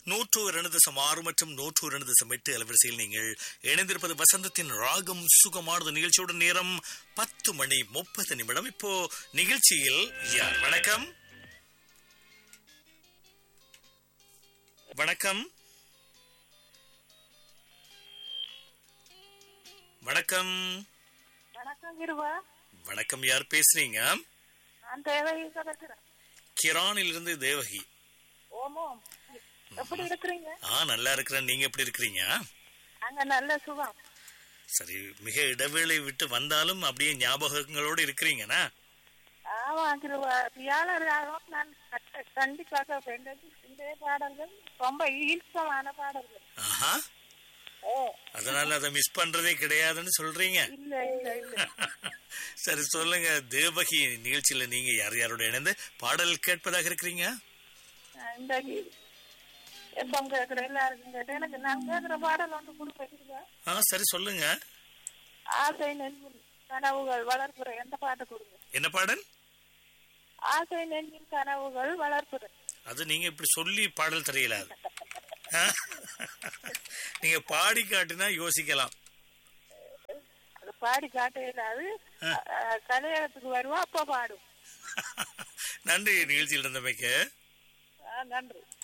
நூற்று இரண்டு தசம் ஆறு மற்றும் நூற்று இரண்டு தசம் எட்டு அலைவரிசையில் நீங்கள் இணைந்திருப்பது வசந்தத்தின் ராகம் சுகமானது நிகழ்ச்சியோட நேரம் பத்து மணி முப்பது நிமிடம் இப்போ நிகழ்ச்சியில் யார் வணக்கம் வணக்கம் வணக்கம் வணக்கம் கிருபா வணக்கம் யார் பேசுறீங்க நான் தேவகி கதைக்கிறேன் கிரானில் இருந்து தேவகி ஓமோ எப்படி இருக்கிறீங்க ஆ நல்லா இருக்கிறேன் நீங்க எப்படி இருக்கிறீங்க அங்க நல்ல சுகம் சரி மிக இடைவேளை விட்டு வந்தாலும் அப்படியே ஞாபகங்களோடு இருக்கிறீங்கண்ணா ஆமா கிருபா வியாழராகவும் நான் கட்ட- கண்டிப்பாக வேண்டது இந்த பாடல்கள் ரொம்ப ஈர்க்கமான பாடல்கள் ஆஹா ஓ அதனால அதை மிஸ் பண்றதே கிடையாதுன்னு சொல்றீங்க இல்ல இல்ல இல்ல சரி சொல்லுங்க தேவகி நிகழ்ச்சியில நீங்க யார் யாரோட இணைந்து பாடல் கேட்பதாக இருக்கிறீங்க நான் இந்த எப்பம் கேட்கிற எல்லாருக்கும் கேட்டேன் எனக்கு நான் கேட்கிற பாடல் ஒன்று கொடுப்பா ஆ சரி சொல்லுங்க ஆசை நெஞ்சில் கனவுகள் வளர்ப்புற எந்த பாட்டு கொடுங்க என்ன பாடல் ஆசை நெஞ்சில் கனவுகள் வளர்ப்புற அது நீங்க இப்படி சொல்லி பாடல் தெரியல அது ஆ? நீங்க பாடி காட்டினா யோசிக்கலாம் அது பாடி காட்ட இல்லாது கலையகத்துக்கு வருவா அப்ப பாடும் நன்றி நிகழ்ச்சியில் இருந்தமைக்கு ஆ, நன்றி